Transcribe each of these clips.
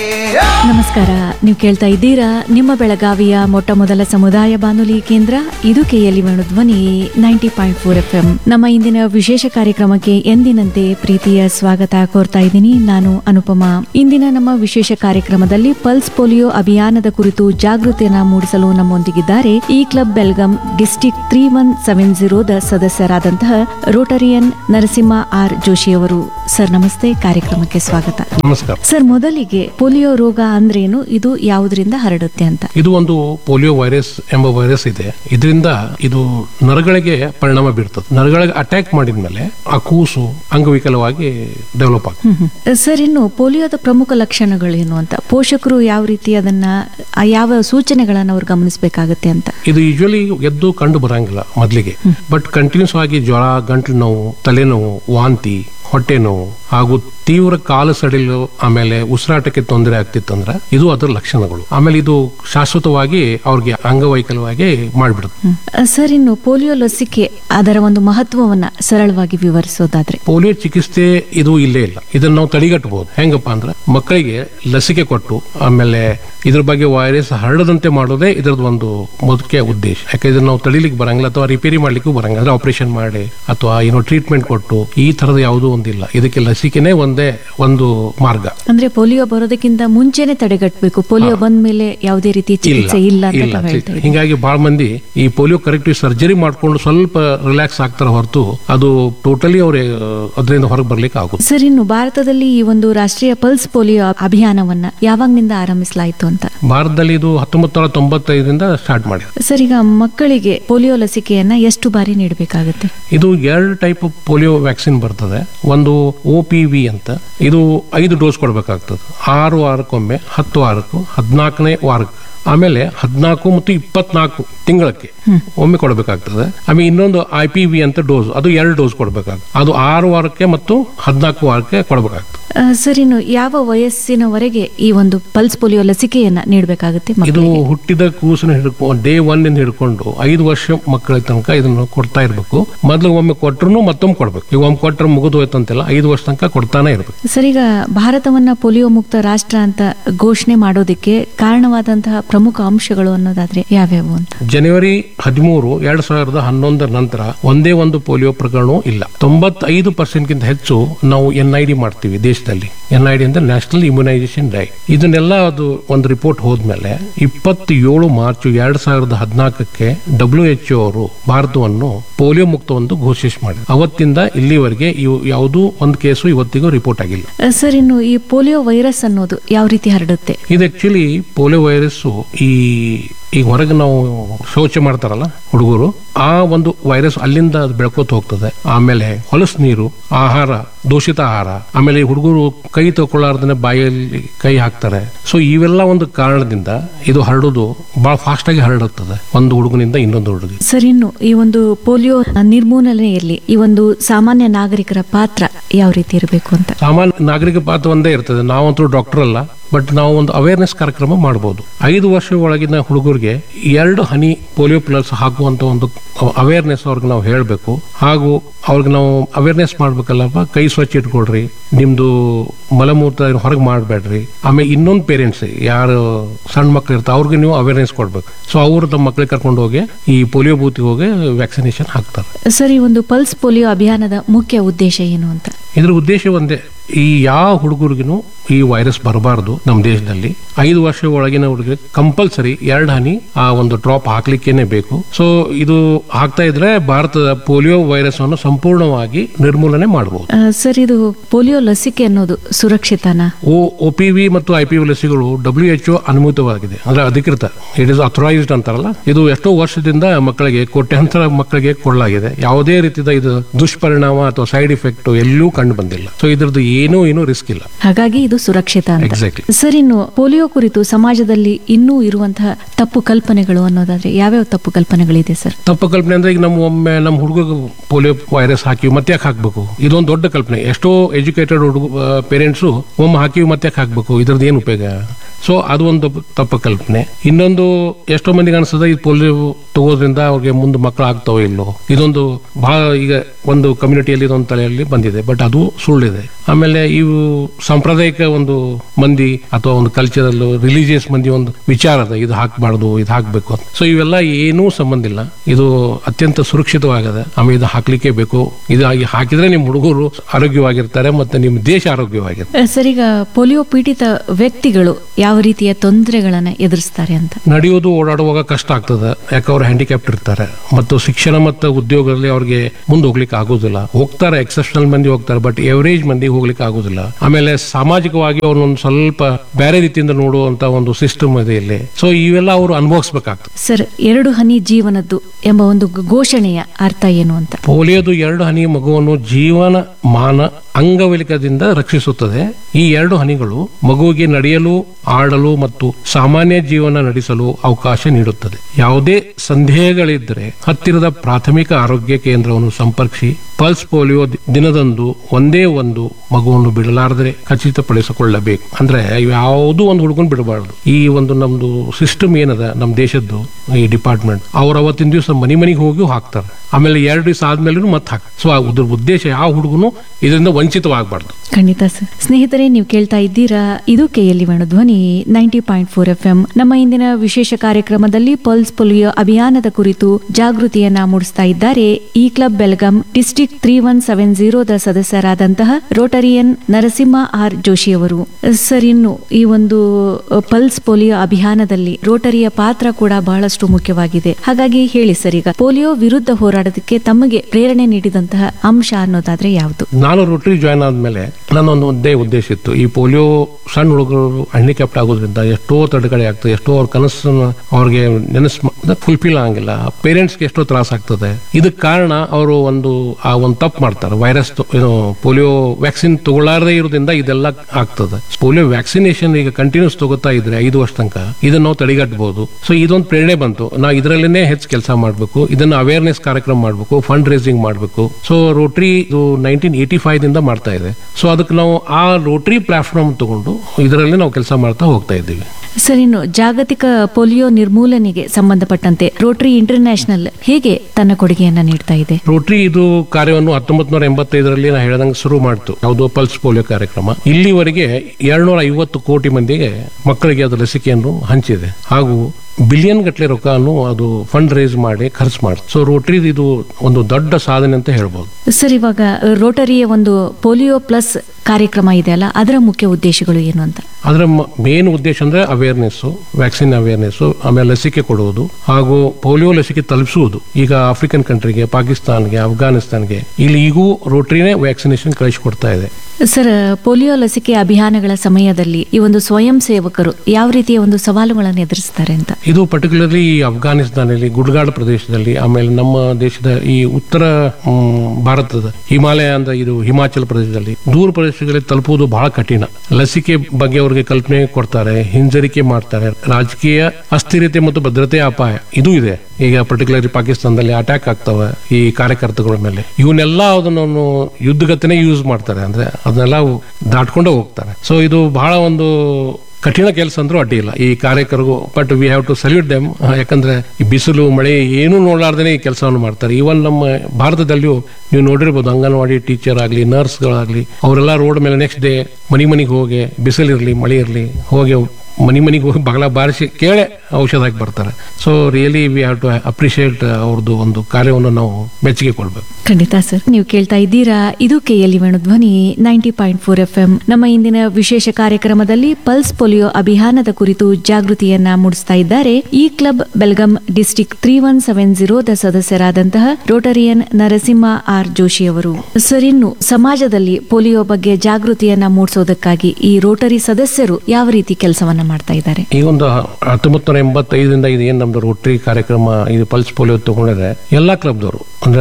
ನಮಸ್ಕಾರ ನೀವು ಕೇಳ್ತಾ ಇದ್ದೀರಾ ನಿಮ್ಮ ಬೆಳಗಾವಿಯ ಮೊಟ್ಟ ಮೊದಲ ಸಮುದಾಯ ಬಾನುಲಿ ಕೇಂದ್ರ ಇದು KLE Dhwani ninety point four F M ನಮ್ಮ ಇಂದಿನ ವಿಶೇಷ ಕಾರ್ಯಕ್ರಮಕ್ಕೆ ಎಂದಿನಂತೆ ಪ್ರೀತಿಯ ಸ್ವಾಗತ ಕೋರ್ತಾ ಇದ್ದೀನಿ ನಾನು ಅನುಪಮಾ ಇಂದಿನ ನಮ್ಮ ವಿಶೇಷ ಕಾರ್ಯಕ್ರಮದಲ್ಲಿ ಪಲ್ಸ್ ಪೋಲಿಯೋ ಅಭಿಯಾನದ ಕುರಿತು ಜಾಗೃತಿಯನ್ನ ಮೂಡಿಸಲು ನಮ್ಮೊಂದಿಗಿದ್ದಾರೆ ಈ club Belgaum district three one seven ಜೀರೋದ ಸದಸ್ಯರಾದಂತಹ ರೋಟರಿಯನ್ ನರಸಿಂಹ ಆರ್ ಜೋಶಿ ಅವರು ಸರ್ ನಮಸ್ತೆ ಕಾರ್ಯಕ್ರಮಕ್ಕೆ ಸ್ವಾಗತ ನಮಸ್ಕಾರ ಸರ್ ಮೊದಲಿಗೆ ಪೋಲಿಯೋ ರೋಗ ಅಂದ್ರೇನು ಇದು ಯಾವುದರಿಂದ ಹರಡುತ್ತೆ ಅಂತ ಇದು ಒಂದು ಪೋಲಿಯೋ ವೈರಸ್ ಎಂಬ ವೈರಸ್ ಇದೆ ಇದರಿಂದ ಇದು ನರಗಳಿಗೆ ಪರಿಣಾಮ ಬೀರ್ತದೆ ನರಗಳಿಗೆ ಅಟ್ಯಾಕ್ ಮಾಡಿದ್ಮೇಲೆ ಆ ಕೂಸು ಅಂಗವಿಕಲವಾಗಿ ಡೆವಲಪ್ ಆಗ್ತದೆ ಹ್ಮ್ ಹ್ಮ್. ಸರ್ ಇನ್ನು ಪೋಲಿಯೋದ ಪ್ರಮುಖ ಲಕ್ಷಣಗಳೇನು ಅಂತ ಪೋಷಕರು ಯಾವ ರೀತಿ ಅದನ್ನ ಆ ಯಾವ ಸೂಚನೆಗಳನ್ನ ಅವ್ರು ಗಮನಿಸಬೇಕಾಗತ್ತೆ ಅಂತ ಇದು ಯೂಶಲಿ ಎದ್ದು ಕಂಡು ಬರಂಗಿಲ್ಲ ಮೊದಲಿಗೆ ಬಟ್ ಕಂಟಿನ್ಯೂಸ್ ಆಗಿ ಜ್ವರ ಗಂಟಲು ನೋವು ತಲೆನೋವು ವಾಂತಿ ಹೊಟ್ಟೆ ನೋವು ಹಾಗೂ ತೀವ್ರ ಕಾಲು ಸಡಿಲು ಆಮೇಲೆ ಉಸಿರಾಟಕ್ಕೆ ತೊಂದರೆ ಆಗ್ತಿತ್ತಂದ್ರೆ ಇದು ಅದರ ಲಕ್ಷಣಗಳು ಆಮೇಲೆ ಇದು ಶಾಶ್ವತವಾಗಿ ಅವ್ರಿಗೆ ಅಂಗವೈಕಲ್ಯವಾಗಿ ಮಾಡ್ಬಿಡುತ್ತೆ ಹ್ಮ್. ಸರ್ ಇನ್ನು ಪೋಲಿಯೋ ಲಸಿಕೆ ಅದರ ಒಂದು ಮಹತ್ವವನ್ನ ಸರಳವಾಗಿ ವಿವರಿಸೋದಾದ್ರೆ ಪೋಲಿಯೋ ಚಿಕಿತ್ಸೆ ಇದು ಇಲ್ಲೇ ಇಲ್ಲ ಇದನ್ನ ನಾವು ತಡೆಗಟ್ಟಬಹುದು ಹೆಂಗಪ್ಪ ಅಂದ್ರೆ ಮಕ್ಕಳಿಗೆ ಲಸಿಕೆ ಕೊಟ್ಟು ಆಮೇಲೆ ಇದ್ರ ಬಗ್ಗೆ ವೈರಸ್ ಹರಡದಂತೆ ಮಾಡೋದೇ ಇದರದ್ದು ಒಂದು ಮುಖ್ಯ ಉದ್ದೇಶ ಯಾಕೆ ಇದನ್ನ ನಾವು ತಡಿಲಿಕ್ಕೆ ಬರಂಗಿಲ್ಲ ಅಥವಾ ರಿಪೇರಿ ಮಾಡ್ಲಿಕ್ಕೂ ಬರಂಗಿಲ್ಲ ಅಂದ್ರೆ ಆಪರೇಷನ್ ಮಾಡಿ ಅಥವಾ ಏನೋ ಟ್ರೀಟ್ಮೆಂಟ್ ಕೊಟ್ಟು ಈ ತರದ ಯಾವುದೂ ಒಂದಿಲ್ಲ ಇದಕ್ಕೆ ಲಸಿಕೆನೇ ಒಂದೇ ಒಂದು ಮಾರ್ಗ ಅಂದ್ರೆ ಪೋಲಿಯೋ ಬರೋದಕ್ಕಿಂತ ಮುಂಚೆನೆ ತಡೆಗಟ್ಟಬೇಕು ಪೋಲಿಯೋ ಬಂದ ಮೇಲೆ ಯಾವುದೇ ರೀತಿ ಚಿಕಿತ್ಸೆ ಇಲ್ಲ ಅಂತ ತಾವ್ ಹೇಳ್ತಾ ಇದ್ದೀರಿ. ಹಿಂಗಾಗಿ ಬಹಳ ಮಂದಿ ಈ ಪೋಲಿಯೋ ಕರೆಕ್ಟಿವ್ ಸರ್ಜರಿ ಮಾಡ್ಕೊಂಡು ಸ್ವಲ್ಪ ರಿಲ್ಯಾಕ್ಸ್ ಆಗ್ತಾರ ಹೊರತು ಅದು ಟೋಟಲಿ ಅವ್ರ ಅದರಿಂದ ಹೊರಗೆ ಬರ್ಲಿಕ್ಕೆ ಆಗುತ್ತೆ ಸರ್ ಇನ್ನು ಭಾರತದಲ್ಲಿ ಈ ಒಂದು ರಾಷ್ಟ್ರೀಯ ಪಲ್ಸ್ ಪೋಲಿಯೋ ಅಭಿಯಾನವನ್ನ ಯಾವಾಗ್ನಿಂದ ಆರಂಭಿಸಲಾಯಿತು ಅಂತ ಭಾರತದಲ್ಲಿ ಇದು ಹತ್ತೊಂಬತ್ತು ನೂರ ತೊಂಬತ್ತೈದರಿಂದ ಸ್ಟಾರ್ಟ್ ಮಾಡಿದೆ ಸರ್ ಈಗ ಮಕ್ಕಳಿಗೆ ಪೋಲಿಯೋ ಲಸಿಕೆಯನ್ನ ಎಷ್ಟು ಬಾರಿ ನೀಡಬೇಕಾಗುತ್ತೆ ಇದು ಎರಡು ಟೈಪ್ ಪೋಲಿಯೋ ವ್ಯಾಕ್ಸಿನ್ ಬರ್ತದೆ ಒಂದು ಒ ಪಿ ವಿ ಅಂತ ಇದು ಐದು ಡೋಸ್ ಕೊಡಬೇಕಾಗ್ತದೆ ಆರು ವಾರಕ್ಕೊಮ್ಮೆ ಹತ್ತು ವಾರಕ್ಕೂ ಹದಿನಾಲ್ಕನೇ ವಾರಕ್ಕೆ ಆಮೇಲೆ ಹದಿನಾಲ್ಕು ಮತ್ತು ಇಪ್ಪತ್ನಾಲ್ಕು ತಿಂಗಳಕ್ಕೆ ಒಮ್ಮೆ ಕೊಡಬೇಕಾಗ್ತದೆ ಆಮೇಲೆ ಇನ್ನೊಂದು ಐ ಪಿ ವಿ ಅಂತ ಡೋಸ್ ಅದು ಎರಡು ಡೋಸ್ ಕೊಡಬೇಕಾಗ್ತದೆ ಅದು ಆರು ವಾರಕ್ಕೆ ಮತ್ತು ಹದಿನಾಲ್ಕು ವಾರಕ್ಕೆ ಕೊಡಬೇಕಾಗ್ತದೆ ಆ, ಸರ್ ಇನ್ನು ಯಾವ ವಯಸ್ಸಿನವರೆಗೆ ಈ ಒಂದು ಪಲ್ಸ್ ಪೋಲಿಯೋ ಲಸಿಕೆಯನ್ನ ನೀಡಬೇಕಾಗುತ್ತೆ ಇದು ಮಕ್ಕಳಿಗೆ ಹುಟ್ಟಿದ ಕೂಸನ್ನ ಹಿಡ್ಕೊಂಡು ಡೇ ಒನ್ ಇಂದ ಹಿಡ್ಕೊಂಡು ಐದು ವರ್ಷ ಮಕ್ಕಳ ತನಕ ಇದನ್ನು ಕೊಡ್ತಾ ಇರಬೇಕು ಮೊದಲು ಒಮ್ಮೆ ಕೊಟ್ಟರು ಮತ್ತೊಮ್ಮೆ ಕೊಡ್ಬೇಕು ಈಗ ಒಮ್ಮೆ ಕೊಟ್ಟರೆ ಮುಗಿದು ಹೋಯ್ತಂತೆಲ್ಲ ಐದು ವರ್ಷ ತನಕ ಕೊಡ್ತಾನೆ ಇರ್ಬೇಕು ಸರ್ ಈಗ ಭಾರತವನ್ನ ಪೋಲಿಯೋ ಮುಕ್ತ ರಾಷ್ಟ್ರ ಅಂತ ಘೋಷಣೆ ಮಾಡೋದಕ್ಕೆ ಕಾರಣವಾದಂತಹ ಪ್ರಮುಖ ಅಂಶಗಳು ಅನ್ನೋದಾದ್ರೆ ಯಾವ್ಯಾವು ಅಂತ ಜನವರಿ ಹದಿಮೂರು ಎರಡ್ ಸಾವಿರದ ಹನ್ನೊಂದರ ನಂತರ ಒಂದೇ ಒಂದು ಪೋಲಿಯೋ ಪ್ರಕರಣವೂ ಇಲ್ಲ ತೊಂಬತ್ತೈದು ಪರ್ಸೆಂಟ್ಗಿಂತ ಹೆಚ್ಚು ನಾವು ಎನ್ ಐ ಡಿ ಮಾಡ್ತೀವಿ ದೇಶದಲ್ಲಿ ಎನ್ ಐ ಡಿ ಅಂದ್ರೆ ನ್ಯಾಷನಲ್ ಇಮ್ಯುನೈಸೇಷನ್ ಡೈ ಇದನ್ನೆಲ್ಲ ಅದು ಒಂದು ರಿಪೋರ್ಟ್ ಹೋದ್ಮೇಲೆ ಇಪ್ಪತ್ತೇಳು ಮಾರ್ಚ್ ಎರಡ್ ಸಾವಿರದ ಹದಿನಾಲ್ಕಕ್ಕೆ ಡಬ್ಲ್ಯೂ ಎಚ್ ಅವರು ಭಾರತವನ್ನು ಪೋಲಿಯೋ ಮುಕ್ತವೆಂದು ಘೋಷಿಸಿ ಮಾಡಿದ್ರು ಅವತ್ತಿಂದ ಇಲ್ಲಿವರೆಗೆ ಇವು ಯಾವುದೂ ಒಂದು ಕೇಸು ಇವತ್ತಿಗೂ ರಿಪೋರ್ಟ್ ಆಗಿಲ್ಲ ಆ, ಸರ್ ಇನ್ನು ಈ ಪೋಲಿಯೋ ವೈರಸ್ ಅನ್ನೋದು ಯಾವ ರೀತಿ ಹರಡುತ್ತೆ ಇದು ಆಕ್ಚುಲಿ ಪೋಲಿಯೋ ವೈರಸ್ಸು ಈ ಈಗ ಹೊರಗೆ ನಾವು ಶೌಚ ಮಾಡ್ತಾರಲ್ಲ ಹುಡುಗರು ಆ ಒಂದು ವೈರಸ್ ಅಲ್ಲಿಂದ ಅದು ಬೆಳ್ಕೋತ ಹೋಗ್ತದೆ ಆಮೇಲೆ ಹೊಲಸು ನೀರು ಆಹಾರ ದೂಷಿತ ಆಹಾರ ಆಮೇಲೆ ಈ ಹುಡುಗರು ಕೈ ತಗೊಳ್ಳಾರ್ದನೆ ಬಾಯಲ್ಲಿ ಕೈ ಹಾಕ್ತಾರೆ ಸೊ ಇವೆಲ್ಲ ಒಂದು ಕಾರಣದಿಂದ ಇದು ಹರಡೋದು ಬಹಳ ಫಾಸ್ಟ್ ಆಗಿ ಹರಡುತ್ತದೆ ಒಂದು ಹುಡುಗನಿಂದ ಇನ್ನೊಂದು ಹುಡುಗಿ ಸರ್ ಇನ್ನು ಈ ಒಂದು ಪೋಲಿಯೋ ನಿರ್ಮೂಲನೆಯಲ್ಲಿ ಈ ಒಂದು ಸಾಮಾನ್ಯ ನಾಗರಿಕರ ಪಾತ್ರ ಯಾವ ರೀತಿ ಇರಬೇಕು ಅಂತ ಸಾಮಾನ್ಯ ನಾಗರಿಕ ಪಾತ್ರ ಒಂದೇ ಇರ್ತದೆ ನಾವಂತೂ ಡಾಕ್ಟರ್ ಅಲ್ಲ ಬಟ್ ನಾವು ಒಂದು ಅವೇರ್ನೆಸ್ ಕಾರ್ಯಕ್ರಮ ಮಾಡಬಹುದು ಐದು ವರ್ಷ ಒಳಗಿನ ಹುಡುಗರಿಗೆ ಎರಡು ಹನಿ ಪೋಲಿಯೋ ಪ್ಲಸ್ ಹಾಕುವಂತ ಒಂದು ಅವೇರ್ನೆಸ್ ಅವ್ರಿಗೆ ನಾವು ಹೇಳಬೇಕು ಹಾಗೂ ಅವ್ರಿಗೆ ನಾವು ಅವೇರ್ನೆಸ್ ಮಾಡ್ಬೇಕಲ್ಲಪ್ಪ ಕೈ ಸ್ವಚ್ಛ ಇಟ್ಕೊಳ್ರಿ ನಿಮ್ದು ಮಲಮೂತ್ರ ಹೊರಗೆ ಮಾಡಬೇಡ್ರಿ ಆಮೇಲೆ ಇನ್ನೊಂದು ಪೇರೆಂಟ್ಸ್ ಯಾರು ಸಣ್ಣ ಮಕ್ಳು ಇರ್ತಾರೆ ಅವ್ರಿಗೆ ನೀವು ಅವೇರ್ನೆಸ್ ಕೊಡ್ಬೇಕು ಸೊ ಅವರು ತಮ್ಮ ಮಕ್ಳಿಗೆ ಕರ್ಕೊಂಡು ಹೋಗಿ ಈ ಪೋಲಿಯೋ ಬೂತಿಗೆ ಹೋಗಿ ವ್ಯಾಕ್ಸಿನೇಷನ್ ಹಾಕ್ತಾರೆ ಸರ್ ಈ ಒಂದು ಪಲ್ಸ್ ಪೋಲಿಯೋ ಅಭಿಯಾನದ ಮುಖ್ಯ ಉದ್ದೇಶ ಏನು ಅಂತ ಇದ್ರ ಉದ್ದೇಶ ಒಂದೇ ಈ ಯಾವ ಹುಡುಗರಿಗೂ ಈ ವೈರಸ್ ಬರಬಾರದು ನಮ್ಮ ದೇಶದಲ್ಲಿ ಐದು ವರ್ಷ ಒಳಗಿನ ಹುಡುಗರಿಗೆ ಕಂಪಲ್ಸರಿ ಎರಡು ಹನಿ ಆ ಒಂದು ಡ್ರಾಪ್ ಹಾಕ್ಲಿಕ್ಕೇನೆ ಬೇಕು ಸೊ ಇದು ಹಾಕ್ತಾ ಇದ್ರೆ ಭಾರತದ ಪೋಲಿಯೋ ವೈರಸ್ ಅನ್ನು ಸಂಪೂರ್ಣವಾಗಿ ನಿರ್ಮೂಲನೆ ಮಾಡಬಹುದು ಆ, ಸರ್ ಇದು ಪೋಲಿಯೋ ಲಸಿಕೆ ಅನ್ನೋದು ಸುರಕ್ಷಿತನಾ ಓ ಒ ಪಿ ವಿ ಮತ್ತು ಐ ಪಿ ವಿ ಲಸಿಗಳು ಡಬ್ಲ್ಯೂ ಎಚ್ ಅನುಮತವಾಗಿದೆ ಅಂದ್ರೆ ಅಧಿಕೃತ ಇಟ್ ಇಸ್ ಅಥರೈಸ್ಡ್ ಅಂತಾರಲ್ಲ ಇದು ಎಷ್ಟೋ ವರ್ಷದಿಂದ ಮಕ್ಕಳಿಗೆ ಕೋಟ್ಯಾಂತರ ಮಕ್ಕಳಿಗೆ ಕೊಡಲಾಗಿದೆ ಯಾವುದೇ ರೀತಿಯ ಇದು ದುಷ್ಪರಿಣಾಮ ಅಥವಾ ಸೈಡ್ ಇಫೆಕ್ಟ್ ಎಲ್ಲೂ ಕಂಡು ಬಂದಿಲ್ಲ ಸೊ ಇದ್ರದ್ದು ಏನೂ ಏನೂ ರಿಸ್ಕ್ ಇಲ್ಲ ಹಾಗಾಗಿ ಇದು ಸುರಕ್ಷಿತ ಅಂತ Exactly. ಸರ್ ಇನ್ನು ಪೋಲಿಯೋ ಕುರಿತು ಸಮಾಜದಲ್ಲಿ ಇನ್ನೂ ಇರುವಂತಹ ತಪ್ಪು ಕಲ್ಪನೆಗಳು ಅನ್ನೋದಾದ್ರೆ ಯಾವ್ಯಾವ ತಪ್ಪು ಕಲ್ಪನೆಗಳಿದೆ ಸರ್ ತಪ್ಪು ಕಲ್ಪನೆ ಅಂದ್ರೆ ಈಗ ನಮ್ಮ ಒಮ್ಮೆ ನಮ್ಮ ಹುಡುಗ ಪೋಲಿಯೋ ವೈರಸ್ ಹಾಕಿವಿ ಮತ್ತೆ ಯಾಕೆ ಹಾಕ್ಬೇಕು ಇದೊಂದು ದೊಡ್ಡ ಕಲ್ಪನೆ ಎಷ್ಟೋ ಎಜುಕೇಟೆಡ್ ಹುಡುಗ ಪೇರೆಂಟ್ಸು ಒಮ್ಮೆ ಹಾಕಿವಿ ಮತ್ತೆ ಯಾಕೆ ಹಾಕ್ಬೇಕು ಇದ್ರದ್ದು ಏನು ಉಪಯೋಗ ಸೊ ಅದು ಒಂದು ತಪ್ಪು ಕಲ್ಪನೆ ಇನ್ನೊಂದು ಎಷ್ಟೋ ಮಂದಿಗೆ ಅನಿಸ್ತದೆ ಈ ಪೋಲಿಯೋ ತಗೋದ್ರಿಂದ ಅವ್ರಿಗೆ ಮುಂದೆ ಮಕ್ಕಳು ಆಗ್ತಾವೋ ಇಲ್ಲೋ ಇದೊಂದು ಬಹಳ ಈಗ ಒಂದು ಕಮ್ಯುನಿಟಿಯಲ್ಲಿ ಇದೊಂದು ತಲೆಯಲ್ಲಿ ಬಂದಿದೆ ಬಟ್ ಅದು ಸುಳ್ಳಿದೆ ಆಮೇಲೆ ಇವು ಸಾಂಪ್ರದಾಯಿಕ ಒಂದು ಮಂದಿ ಅಥವಾ ಒಂದು ಕಲ್ಚರಲ್ ರಿಲಿಜಿಯಸ್ ಮಂದಿ ಒಂದು ವಿಚಾರ ಅದ ಇದು ಹಾಕಬಾರ್ದು ಇದು ಹಾಕಬೇಕು ಅಂತ ಸೊ ಇವೆಲ್ಲ ಏನೂ ಸಂಬಂಧ ಇಲ್ಲ ಇದು ಅತ್ಯಂತ ಸುರಕ್ಷಿತವಾಗದೆ ಆಮೇಲೆ ಇದು ಹಾಕ್ಲಿಕ್ಕೆ ಬೇಕು ಇದು ಹಾಗೆ ಹಾಕಿದ್ರೆ ನಿಮ್ಮ ಹುಡುಗರು ಆರೋಗ್ಯವಾಗಿರ್ತಾರೆ ಮತ್ತೆ ನಿಮ್ಮ ದೇಶ ಆರೋಗ್ಯವಾಗಿರುತ್ತೆ ಅ, ಸರ್ ಈಗ ಪೋಲಿಯೋ ಪೀಡಿತ ವ್ಯಕ್ತಿಗಳು ಯಾವ ರೀತಿಯ ತೊಂದರೆಗಳನ್ನ ಎದುರಿಸ್ತಾರೆ ಅಂತ ನಡೆಯೋದು ಓಡಾಡುವಾಗ ಕಷ್ಟ ಆಗ್ತದೆ ಯಾಕೆ ಅವ್ರು ಹ್ಯಾಂಡಿಕ್ಯಾಪ್ಟ್ ಇರ್ತಾರೆ ಮತ್ತು ಶಿಕ್ಷಣ ಮತ್ತು ಉದ್ಯೋಗದಲ್ಲಿ ಅವ್ರಿಗೆ ಮುಂದೆ ಹೋಗ್ಲಿಕ್ಕೆ ಆಗೋದಿಲ್ಲ ಹೋಗ್ತಾರೆ ಎಕ್ಸೆಪ್ಷನಲ್ ಮಂದಿ ಹೋಗ್ತಾರೆ ಬಟ್ ಎವರೇಜ್ ಮಂದಿ ಹೋಗ್ಲಿಕ್ಕೆ ಆಗೋದಿಲ್ಲ ಆಮೇಲೆ ಸಾಮಾಜಿಕವಾಗಿ ಅವ್ರನ್ನೊಂದು ಸ್ವಲ್ಪ ಬೇರೆ ರೀತಿಯಿಂದ ನೋಡುವಂತ ಒಂದು ಸಿಸ್ಟಮ್ ಇದೆ ಇಲ್ಲಿ ಸೊ ಇವೆಲ್ಲ ಅವರು ಅನುಭವಿಸ್ಬೇಕಾಗ್ತದೆ ಸರ್ ಎರಡು ಹನಿ ಜೀವನದ್ದು ಎಂಬ ಒಂದು ಘ- ಘೋಷಣೆಯ ಅರ್ಥ ಏನು ಅಂತ ಪೋಲಿಯೋದು ಎರಡು ಹನಿ ಮಗುವನ್ನು ಜೀವನ ಮಾನ ಅಂಗವೈಕಲ್ಯದಿಂದ ರಕ್ಷಿಸುತ್ತದೆ ಈ ಎರಡು ಹನಿಗಳು ಮಗುವಿಗೆ ನಡೆಯಲು ಆಡಲು ಮತ್ತು ಸಾಮಾನ್ಯ ಜೀವನ ನಡೆಸಲು ಅವಕಾಶ ನೀಡುತ್ತದೆ ಯಾವುದೇ ಸಂದೇಹಗಳಿದ್ದರೆ ಹತ್ತಿರದ ಪ್ರಾಥಮಿಕ ಆರೋಗ್ಯ ಕೇಂದ್ರವನ್ನು ಸಂಪರ್ಕಿಸಿ ಪಲ್ಸ್ ಪೋಲಿಯೋ ದಿ- ದಿನದಂದು ಒಂದೇ ಒಂದು ಮಗುವನ್ನು ಬಿಡಲಾರದೆ ಖಚಿತಪಡಿಸಿಕೊಳ್ಳಬೇಕು ಅಂದ್ರೆ ಯಾವುದೂ ಒಂದು ಹುಡುಗನ್ ಬಿಡಬಾರದು ಈ ಒಂದು ನಮ್ದು ಸಿಸ್ಟಮ್ ಏನದ ನಮ್ಮ ದೇಶದ್ದು ಈ ಡಿಪಾರ್ಟ್ಮೆಂಟ್ ಅವ್ರ ಅವತ್ತಿನ ದಿವಸ ಮನಿ ಮನಿಗೆ ಹೋಗಿ ಹಾಕ್ತಾರೆ ಆಮೇಲೆ ಎರಡು ದಿವಸ ಆದ್ಮೇಲೆ ಮತ್ತೆ ಹಾಕ್ ಸೊ ಅದ್ರ ಉದ್ದೇಶ ಯಾವ ಹುಡುಗನು ಇದರಿಂದ ವಂಚಿತವಾಗಬಾರ್ದು ಖಂಡಿತ ಸರ್ ಸ್ನೇಹಿತರೆ ನೀವು ಕೇಳ್ತಾ ಇದ್ದೀರಾ ಇದು KLE Dhwani ninety point four F M ನಮ್ಮ ಇಂದಿನ ವಿಶೇಷ ಕಾರ್ಯಕ್ರಮದಲ್ಲಿ ಪಲ್ಸ್ ಪೋಲಿಯೋ ಅಭಿಯಾನದ ಕುರಿತು ಜಾಗೃತಿಯನ್ನ ಮೂಡಿಸ್ತಾ ಇದ್ದಾರೆ ಈ club Belgaum district three one seven ಜೀರೋದ ಸದಸ್ಯರಾದಂತಹ ರೋಟರಿಯನ್ ನರಸಿಂಹ ಆರ್ ಜೋಶಿ ಅವರು ಸರ್ ಇನ್ನು ಈ ಒಂದು ಅ, ಪಲ್ಸ್ ಪೋಲಿಯೋ ಅಭಿಯಾನದಲ್ಲಿ ರೋಟರಿಯ ಪಾತ್ರ ಕೂಡ ಬಹಳಷ್ಟು ಮುಖ್ಯವಾಗಿದೆ ಹಾಗಾಗಿ ಹೇಳಿ ಸರ್ ಈಗ ಪೋಲಿಯೋ ವಿರುದ್ಧ ಹೋರಾಡೋದಕ್ಕೆ ತಮಗೆ ಪ್ರೇರಣೆ ನೀಡಿದಂತಹ ಅಂಶ ಅನ್ನೋದಾದ್ರೆ ಯಾವುದು ನಾನು ರೋಟರಿ ಜಾಯ್ನ್ ಆದ್ಮೇಲೆ ನನ್ನೊಂದು ಒಂದೇ ಉದ್ದೇಶ ಇತ್ತು ಈ ಪೋಲಿಯೋ ಸಣ್ಣ ಹುಡುಗರು ಹ್ಯಾಂಡಿಕ್ಯಾಪ್ಟ್ ಆಗೋದ್ರಿಂದ ಎಷ್ಟೋ ತಡೆಗಡೆ ಆಗ್ತದೆ ಎಷ್ಟೋ ಅವ್ರ ಕನಸನ್ನ ಅವ್ರಿಗೆ ನೆನಸ್ ಫುಲ್ಫಿಲ್ ಆಗಂಗಿಲ್ಲ ಪೇರೆಂಟ್ಸ್ಗೆ ಎಷ್ಟೋ ತ್ರಾಸ ಆಗ್ತದೆ ಇದಕ್ಕೆ ಕಾರಣ ಅವರು ಒಂದು ಆ ಒಂದು ತಪ್ಪು ಮಾಡ್ತಾರೆ ವೈರಸ್ ಏನು ಪೋಲಿಯೋ ವ್ಯಾಕ್ಸಿನ್ ತಗೊಳ್ಳಾರದೇ ಇರೋದ್ರಿಂದ ಇದೆಲ್ಲ ಆಗ್ತದೆ ಪೋಲಿಯೋ ವ್ಯಾಕ್ಸಿನೇಷನ್ ಈಗ ಕಂಟಿನ್ಯೂಸ್ ತಗೋತಾ ಇದ್ರೆ ಐದು ವರ್ಷ ತನಕ ಇದನ್ನ ನಾವು ತಡೆಗಟ್ಟಬಹುದು ಸೊ ಇದೊಂದು ಪ್ರೇರಣೆ ಬಂತು ನಾವು ಇದರಲ್ಲೇನೆ ಹೆಚ್ಚು ಕೆಲಸ ಮಾಡಬೇಕು ಇದನ್ನ ಅವೇರ್ನೆಸ್ ಕಾರ್ಯಕ್ರಮ ಮಾಡಬೇಕು ಫಂಡ್ ರೇಸಿಂಗ್ ಮಾಡಬೇಕು ಸೊ ರೋಟರಿ ಇದು ನೈನ್ಟೀನ್ ಏಟಿ ಫೈವ್ ದಿಂದ ಮಾಡ್ತಾ ಇದೆ ಸೊ ಅದಕ್ಕೆ ನಾವು ಆ ರೋಟರಿ ಪ್ಲಾಟ್ಫಾರ್ಮ್ ತಗೊಂಡು ಇದರಲ್ಲಿ ನಾವು ಕೆಲಸ ಮಾಡ್ತಾ ಹೋಗ್ತಾ ಇದ್ದೀವಿ ಸರ್ ಇನ್ನು ಜಾಗತಿಕ ಪೋಲಿಯೋ ನಿರ್ಮೂಲನೆಗೆ ಸಂಬಂಧಪಟ್ಟಂತೆ ರೋಟರಿ ಇಂಟರ್ನ್ಯಾಷನಲ್ ಹೇಗೆ ತನ್ನ ಕೊಡುಗೆಯನ್ನ ನೀಡ್ತಾ ಇದೆ ರೋಟರಿ ಇದು ಕಾರ್ಯವನ್ನು ಹತ್ತೊಂಬತ್ ನೂರ ಎಂಬತ್ತೈದರಲ್ಲಿ ನಾ ಹೇಳ್ದಂಗೆ ಶುರು ಮಾಡ್ತು ಯಾವುದೋ ಪಲ್ಸ್ ಪೋಲಿಯೋ ಕಾರ್ಯಕ್ರಮ ಇಲ್ಲಿವರೆಗೆ ಎರಡ್ನೂರ ಐವತ್ತು ಕೋಟಿ ಮಂದಿಗೆ ಮಕ್ಕಳಿಗೆ ಅದು ಲಸಿಕೆಯನ್ನು ಹಂಚಿದೆ ಹಾಗೂ ಬಿಲಿಯನ್ ಗಟ್ಟಲೆ ರೊಕ್ಕವನ್ನು ಅದು ಫಂಡ್ ರೇಸ್ ಮಾಡಿ ಖರ್ಚು ಮಾಡ್ತು ಸೊ ರೋಟರಿ ಇದು ಒಂದು ದೊಡ್ಡ ಸಾಧನೆ ಅಂತ ಹೇಳ್ಬೋದು ಸರ್ ಇವಾಗ ರೋಟರಿಯ ಒಂದು ಪೋಲಿಯೋ ಪ್ಲಸ್ ಕಾರ್ಯಕ್ರಮ ಇದೆ ಅಲ್ಲ ಅದರ ಮುಖ್ಯ ಉದ್ದೇಶಗಳು ಏನು ಅಂತ ಅದರ ಮೇನ್ ಉದ್ದೇಶ ಅಂದ್ರೆ ಅವೇರ್ನೆಸ್ ವ್ಯಾಕ್ಸಿನ್ ಅವೇರ್ನೆಸ್ ಆಮೇಲೆ ಲಸಿಕೆ ಕೊಡುವುದು ಹಾಗೂ ಪೋಲಿಯೋ ಲಸಿಕೆ ತಲುಪಿಸುವುದು ಈಗ ಆಫ್ರಿಕನ್ ಕಂಟ್ರಿಗೆ ಪಾಕಿಸ್ತಾನ್ಗೆ ಅಫ್ಘಾನಿಸ್ತಾನ್ಗೆ ಇಲ್ಲಿ ಈಗೂ ರೋಟರಿನೇ ವ್ಯಾಕ್ಸಿನೇಷನ್ ಕಳಿಸಿಕೊಡ್ತಾ ಇದೆ ಸರ್ ಪೋಲಿಯೋ ಲಸಿಕೆ ಅಭಿಯಾನಗಳ ಸಮಯದಲ್ಲಿ ಈ ಒಂದು ಸ್ವಯಂ ಸೇವಕರು ಯಾವ ರೀತಿಯ ಒಂದು ಸವಾಲುಗಳನ್ನು ಎದುರಿಸ್ತಾರೆ ಅಂತ ಇದು ಪರ್ಟಿಕ್ಯುಲರ್ಲಿ ಈ ಅಫ್ಘಾನಿಸ್ತಾನಲ್ಲಿ ಗುಡ್ಗಾಡು ಪ್ರದೇಶದಲ್ಲಿ ಆಮೇಲೆ ನಮ್ಮ ದೇಶದ ಈ ಉತ್ತರ ಮ್, ಭಾರತದ ಹಿಮಾಲಯ ಅಂದ್ರೆ ಇದು ಹಿಮಾಚಲ ಪ್ರದೇಶದಲ್ಲಿ ದೂರ ಪ್ರದೇಶಗಳಲ್ಲಿ ತಲುಪುವುದು ಬಹಳ ಕಠಿಣ ಲಸಿಕೆ ಬಗ್ಗೆ ಅವರಿಗೆ ಕಲ್ಪನೆ ಕೊಡ್ತಾರೆ ಹಿಂಜರಿಕೆ ಮಾಡ್ತಾರೆ ರಾಜಕೀಯ ಅಸ್ಥಿರತೆ ಮತ್ತು ಭದ್ರತೆಯ ಅಪಾಯ ಇದು ಇದೆ ಈಗ ಪರ್ಟಿಕ್ಯುಲರ್ಲಿ ಪಾಕಿಸ್ತಾನದಲ್ಲಿ ಅಟ್ಯಾಕ್ ಆಗ್ತವೆ ಈ ಕಾರ್ಯಕರ್ತಗಳ ಮೇಲೆ ಇವನ್ನೆಲ್ಲ ಅದನ್ನು ಯುದ್ಧಗತಿನೇ ಯೂಸ್ ಮಾಡ್ತಾರೆ ಅಂದ್ರೆ ಅದನ್ನೆಲ್ಲ ದಾಟ್ಕೊಂಡೇ ಹೋಗ್ತಾರೆ ಸೊ ಇದು ಬಹಳ ಒಂದು ಕಠಿಣ ಕೆಲಸ ಅಂದ್ರೂ ಅಡ್ಡಿ ಇಲ್ಲ ಈ ಕಾರ್ಯಕರ್ತರು but we have to salute them ಯಾಕಂದ್ರೆ ಈ ಬಿಸಿಲು ಮಳೆ ಏನೂ ನೋಡ್ಲಾರ್ದೇನೆ ಈ ಕೆಲಸವನ್ನು ಮಾಡ್ತಾರೆ ಈವನ್ ನಮ್ಮ ಭಾರತದಲ್ಲಿಯೂ ನೀವು ನೋಡಿರ್ಬೋದು ಅಂಗನವಾಡಿ ಟೀಚರ್ ಆಗಲಿ ನರ್ಸ್ಗಳಾಗಲಿ ಅವರೆಲ್ಲ ರೋಡ್ ಮೇಲೆ ನೆಕ್ಸ್ಟ್ ಡೇ ಮನಿ ಮನಿಗೆ ಹೋಗಿ ಬಿಸಿಲಿರಲಿ ಮಳೆ ಇರಲಿ ಹೋಗಿ ಮನಿ ಮನಿಗೆ ಹೋಗಿ ಬಗಲ ಬಾರಿಸಿ ಕೇಳೆ ಔಷಧ ಹಾಕಿ ಬರ್ತಾರೆ so really we have to appreciate ಅವ್ರದ್ದು ಒಂದು ಕಾರ್ಯವನ್ನು ನಾವು ಮೆಚ್ಚುಗೆ ಕೊಡ್ಬೇಕು ಖಂಡಿತ ಸರ್ ನೀವು ಕೇಳ್ತಾ ಇದ್ದೀರಾ ಇದು KLE Dhwani ninety point four F M ನಮ್ಮ ಇಂದಿನ ವಿಶೇಷ ಕಾರ್ಯಕ್ರಮದಲ್ಲಿ ಪಲ್ಸ್ ಪೋಲಿಯೋ ಅಭಿಯಾನದ ಕುರಿತು ಜಾಗೃತಿಯನ್ನ ಮೂಡಿಸ್ತಾ ಇದ್ದಾರೆ ಈ club Belgaum district three one seven ಜೀರೋದ ಸದಸ್ಯರಾದಂತಹ ರೋಟರಿಯನ್ ನರಸಿಂಹ ಆರ್ ಜೋಶಿ ಅವರು ಸರ್ ಇನ್ನು ಸಮಾಜದಲ್ಲಿ ಪೋಲಿಯೋ ಬಗ್ಗೆ ಜಾಗೃತಿಯನ್ನ ಮೂಡಿಸೋದಕ್ಕಾಗಿ ಈ ರೋಟರಿ ಸದಸ್ಯರು ಯಾವ ರೀತಿ ಕೆಲಸವನ್ನ ಮಾಡ್ತಾ ಇದ್ದಾರೆ ಈ ಒಂದು ಹತ್ತೊಂಬತ್ತು ನೂರ ಎಂಬತ್ತೈದರಿಂದ ಇದು ಏನ್ ನಮ್ದು ರೋಟರಿ ಕಾರ್ಯಕ್ರಮ ಇದು ಪಲ್ಸ್ ಪೋಲಿಯೋ ತಗೊಂಡಿದ್ರೆ ಎಲ್ಲಾ ಕ್ಲಬ್ದವರು ಅಂದ್ರೆ